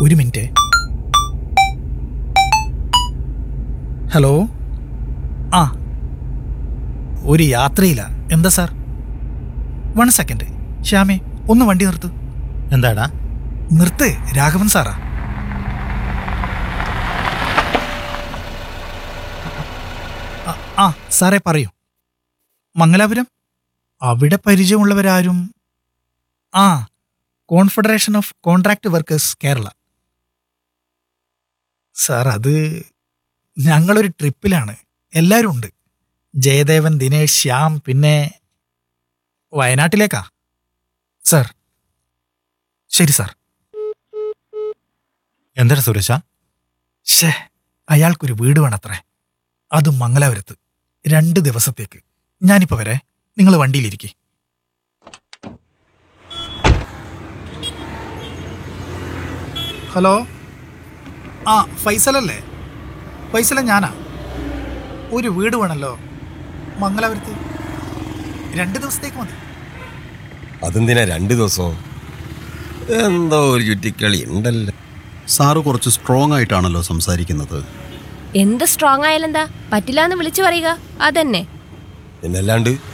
ഒരു minute hello ആ ഒരു യാത്രയില്ല എന്താ സാർ വൺ സെക്കൻഡ് ശ്യാമേ ഒന്ന് വണ്ടി നിർത്ത് എന്താടാ നിർത്ത് രാഘവൻ സാറാ ആ, ആ സാറേ പറയൂ മംഗലാപുരം അവിടെ പരിചയമുള്ളവരാരും ആ confederation of contract workers Kerala sir അത് ഞങ്ങളൊരു ട്രിപ്പിലാണ് എല്ലാവരും ഉണ്ട് ജയദേവൻ ദിനേഷ് ശ്യാം പിന്നെ വയനാട്ടിലേക്കാ സാർ ശരി സാർ എന്താടാ സുരേഷ ഷേ അയാൾക്കൊരു വീട് വേണത്രേ അതും മംഗലാപുരത്ത് രണ്ട് ദിവസത്തേക്ക് ഞാനിപ്പോ വരെ നിങ്ങൾ വണ്ടിയിലിരിക്കെ ഹലോ ആ ഫൈസലല്ലേ ഫൈസല ഞാനാ ഒരു വീട് വേണമല്ലോ മംഗലാപുരത്ത് രണ്ട് ദിവസത്തേക്ക് മതി അതെന്തിനാ രണ്ട് ദിവസവും എന്തോ ഒരു ചുറ്റിക്കളി ഉണ്ടല്ലോ സാറ് കുറച്ച് സ്ട്രോങ് ആയിട്ടാണല്ലോ സംസാരിക്കുന്നത് എന്ത് സ്ട്രോങ് ആയാലെന്താ പറ്റില്ലാന്ന് വിളിച്ചു പറയുക അതന്നെ പിന്നല്ലാണ്ട്